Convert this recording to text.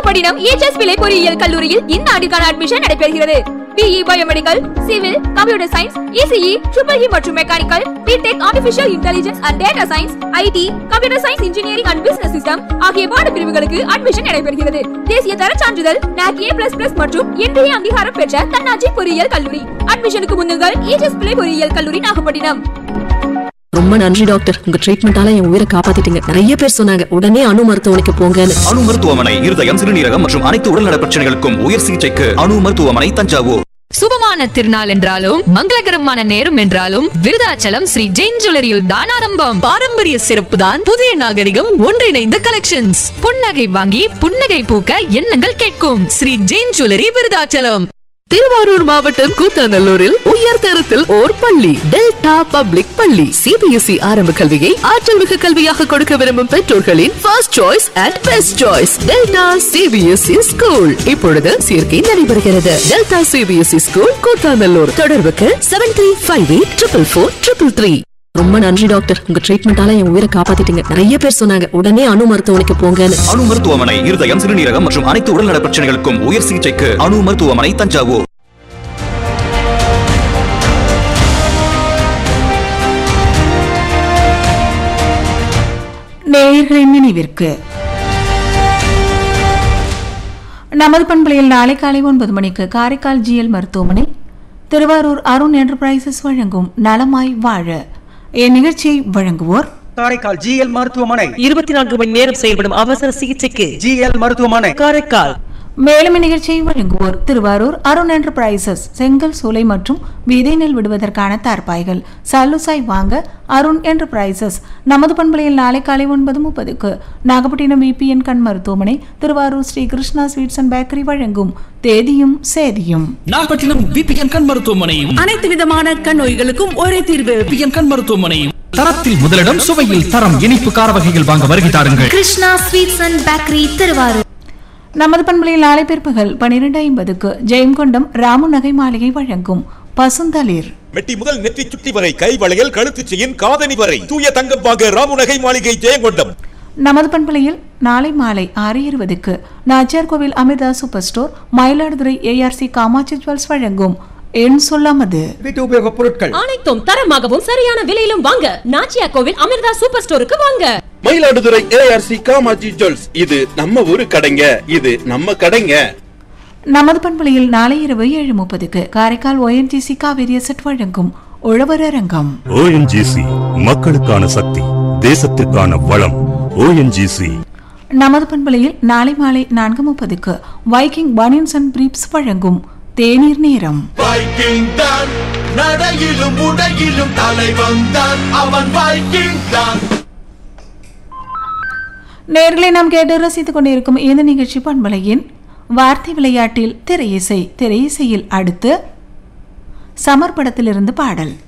Nagapattinam EHS பிள்ளை பொறியியல் கல்லூரியில் இந்த ஆண்டுக்கான அட்மிஷன் நடைபெறுகிறது BE biomedical civil computer science ECE triple E மற்றும் mechanical BTech artificial intelligence and data science IT computer science engineering and business system ஆகிய பாடப்பிரிவுகளுக்கு அட்மிஷன் நடைபெறுகிறது தேசிய தர சான்றிதழ் NAC A++ மற்றும் இன்றைய அங்கீகாரம் பெற்ற தன்னாட்சி பொறியியல் கல்லூரி அட்மிஷனுக்கு முன்னுங்கள் EHS பிள்ளை பொறியியல் கல்லூரி நாகப்பட்டினம் ரொம்ப நன்றி டாக்டர் உங்க ட்ரீட்மெண்டால என் உயிரை காப்பாத்திட்டீங்க நிறைய பேர் சொன்னாங்க உடனே அணு மருத்துவமனைக்கு போங்கன்னு அணு மருத்துவமனை இருதயம் சிறுநீரகம் மற்றும் அனைத்து உடல்நல பிரச்சனைகளுக்கும் உயர் சிகிச்சைக்கு அணு மருத்துவமனை தஞ்சாவூர் சுபமான திருநாள் என்றாலும் மங்களகரமான நேரம் என்றாலும் விருதாச்சலம் ஸ்ரீ ஜெயின் ஜுவல்லரியில் தான் ஆரம்பம் பாரம்பரிய சிறப்பு தான் புதிய நாகரிகம் ஒன்றிணைந்த கலெக்ஷன்ஸ் புன்னகை வாங்கி புன்னகை பூக்க எண்ணங்கள் கேட்கும் ஸ்ரீ ஜெயின் ஜுவல்லரி விருதாச்சலம் திருவாரூர் மாவட்டம் கூத்தாநல்லூரில் உயர் தரத்தில் ஓர் பள்ளி டெல்டா பப்ளிக் பள்ளி சிபிஎஸ்இ ஆரம்ப கல்வியை ஆற்றல் மிகு கல்வியாக கொடுக்க விரும்பும் பெற்றோர்களின் first choice and best choice delta CBSE school இப்பொழுது சேர்க்கை நடைபெறுகிறது டெல்டா சிபிஎஸ்இ ஸ்கூல் கூத்தாநல்லூர் தொடர்புக்கு seven three five eight triple four triple three ரொம்ப நன்றி டாக்டர் உங்க ட்ரீட்மெண்டால என் உயிரை காப்பாத்திட்டீங்க நிறைய பேர் சொன்னாங்க உடனே அணு மருத்துவமனைக்கு போங்கன்னு அணு மருத்துவமனை இருதயம் சிறுநீரகம் மற்றும் அனைத்து உடல்நல பிரச்சனைகளுக்கும் உயர் சிகிச்சைக்கு அணு மருத்துவமனை தஞ்சாவூர் நேயர்களின் நினைவிற்கு நமது பண்பலையில் நாளை காலை ஒன்பது மணிக்கு காரைக்கால் ஜிஎல் மருத்துவமனை திருவாரூர் அருண் என்டர்பிரைசஸ் வழங்கும் நலமாய் வாழ இந்நிகழ்ச்சியை வழங்குவோர் காரைக்கால் ஜிஎல் மருத்துவமனை இருபத்தி நான்கு மணி நேரம் செயல்படும் அவசர சிகிச்சைக்கு ஜிஎல் மருத்துவமனை காரைக்கால் மேலும் இந்நிகழ்ச்சியை வழங்குவோர் திருவாரூர் அருண் என்டர்பிரைசஸ் செங்கல் சூளை மற்றும் விதை நெல் விடுவதற்கான தார்பாய்கள் சல்லுசாய் வாங்க அருண் என்டர்பிரைசஸ் நமது பண்பலையில் நாளை காலை ஒன்பது முப்பதுக்கு நாகப்பட்டினம் விபிஎன் கண் மருத்துவமனை Thiruvarur Sri Krishna sweets and bakery வழங்கும் தேதியும் சேதியும் நாகப்பட்டினம் பிபிஎன் கண் மருத்துவமனையும் அனைத்து விதமான கண் நோய்களுக்கும் ஒரே தீர்வு பிபிஎன் கண் மருத்துவமனையும் தரத்தில் முதலிடம் சுவையில் தரம் இனிப்பு கார வகைகள் வாங்க வருகை தாருங்கள் Krishna sweets and bakery Thiruvarur நமது பண்பலையில் நாளை பிற்பகல் பனிரெண்டு ஐம்பதுக்கு ஜெயங்கொண்டம் ராமு நகை மாளிகை வழங்கும் பசுந்தளிர் மெட்டி முதல் நெற்றி சுட்டி வரை கை வளையல் கழுத்து செயின் காதணி வரை தூய தங்கம் வாங்க ராமுநகை மாளிகை ஜெயங்கொண்டம் நமது பண்பலையில் நாளை மாலை ஆறு இருபதுக்கு Nachiyar Koil Amirtha super store Mayiladuthurai ARC Kamatchi jewels வழங்கும் எண் சொல்லாமது வீட்டு உபயோக பொருட்கள் அனைத்தும் தரமாகவும் சரியான விலையிலும் வாங்க நாச்சியா கோவில் அமிர்தா சூப்பர் ஸ்டோருக்கு வாங்க மயிலாடுதுறை ஏஆர்சி காமாஜி ஜுவல்ஸ் இது நம்ம ஊரு கடைங்க இது நம்ம கடைங்க நமது பண்பலையில் நாளை இரவு ஏழு முப்பதுக்கு காரைக்கால் ஒஎன்ஜிசி காவிரி செட் வழங்கும் உழவர் அரங்கம் ஓஎன்ஜிசி மக்களுக்கான சக்தி தேசத்திற்கான வளம் ஓஎன்ஜிசி நமது பண்பலையில் நாளை மாலை நான்கு முப்பதுக்கு வைக்கிங் பனியன்ஸ் அண்ட் பிரீப்ஸ் வழங்கும் தேநீர் நேரம் வைக்கிங் தான் நடையிலும் உடையிலும் தலை வந்தான் அவன் வைக்கிங் தான் நேர்களை நாம் கேட்டு ரசித்துக் கொண்டிருக்கும் இந்த நிகழ்ச்சி பண்பலையின் வார்த்தை விளையாட்டில் திரையிசை திரையிசையில் அடுத்து சமர்ப்படத்திலிருந்து பாடல்